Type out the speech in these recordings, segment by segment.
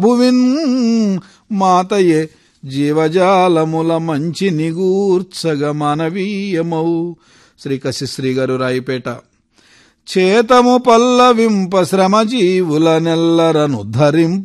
భువిన్ మాతయే జీవజాలముల మంచి నిగూర్చగ మానవీయమౌ శ్రీ కశిశ్రీ గారు రాయిపేట చేతము పల్లవింప శ్రమజీవుల నెల్లరను ధరింప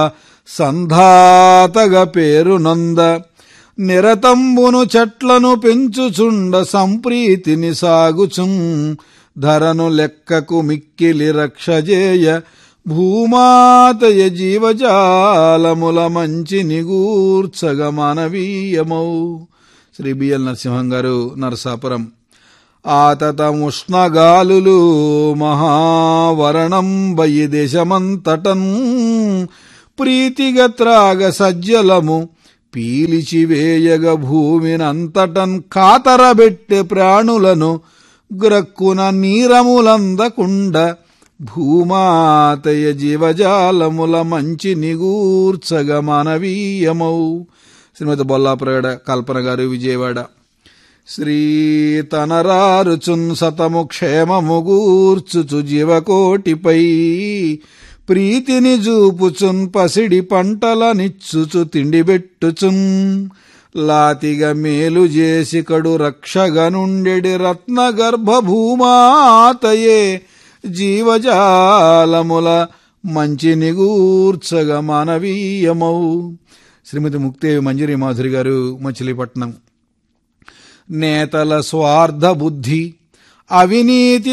సంధాతగ పేరునంద నిరతంబును చెట్లను పెంచుచుండ సంప్రీతిని సాగుచున్ ధరను లెక్కకు మిక్కిలి రక్షజేయ భూమాతయ జీవజాలముల మంచి నిగూర్చగ మానవీయమౌ శ్రీ బిఎల్ నరసింహం గారు నరసాపురం ఆతతముష్ణగాలులు మహావరణం బయి దేశమంతటన్ ప్రీతిగ త్రాగ సజ్జలము పీలిచివేయగ భూమినంతటన్ కాతరబెట్టె ప్రాణులను గ్రక్కున నీరములందకుండ భూమాతయ జీవజాలముల మంచి నిగూర్చగ మానవీయమౌ శ్రీమతి బొల్లాప్రగడ కల్పన గారు విజయవాడ శ్రీ తనరారుచున్ సతము క్షేమము గూర్చుచు జీవకోటిపై ప్రీతిని జూపుచున్ పసిడి పంటలనిచ్చుచు తిండిబెట్టుచున్ లాతిగా మేలు చేసి కడు రక్షగనుండెడి రత్న గర్భభూమాతయే జీవజాలముల మంచి నిగూర్చగ మానవీయమౌ శ్రీమతి ముక్తేవి మంజరి మాధురి గారు మచిలీపట్నం నేతల స్వార్థ బుద్ధి అవినీతి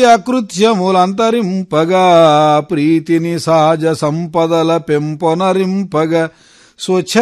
అకృత్యములంతరింపగా ప్రీతిని సహజ సంపదల పెంపొనరింపగా స్వచ్ఛ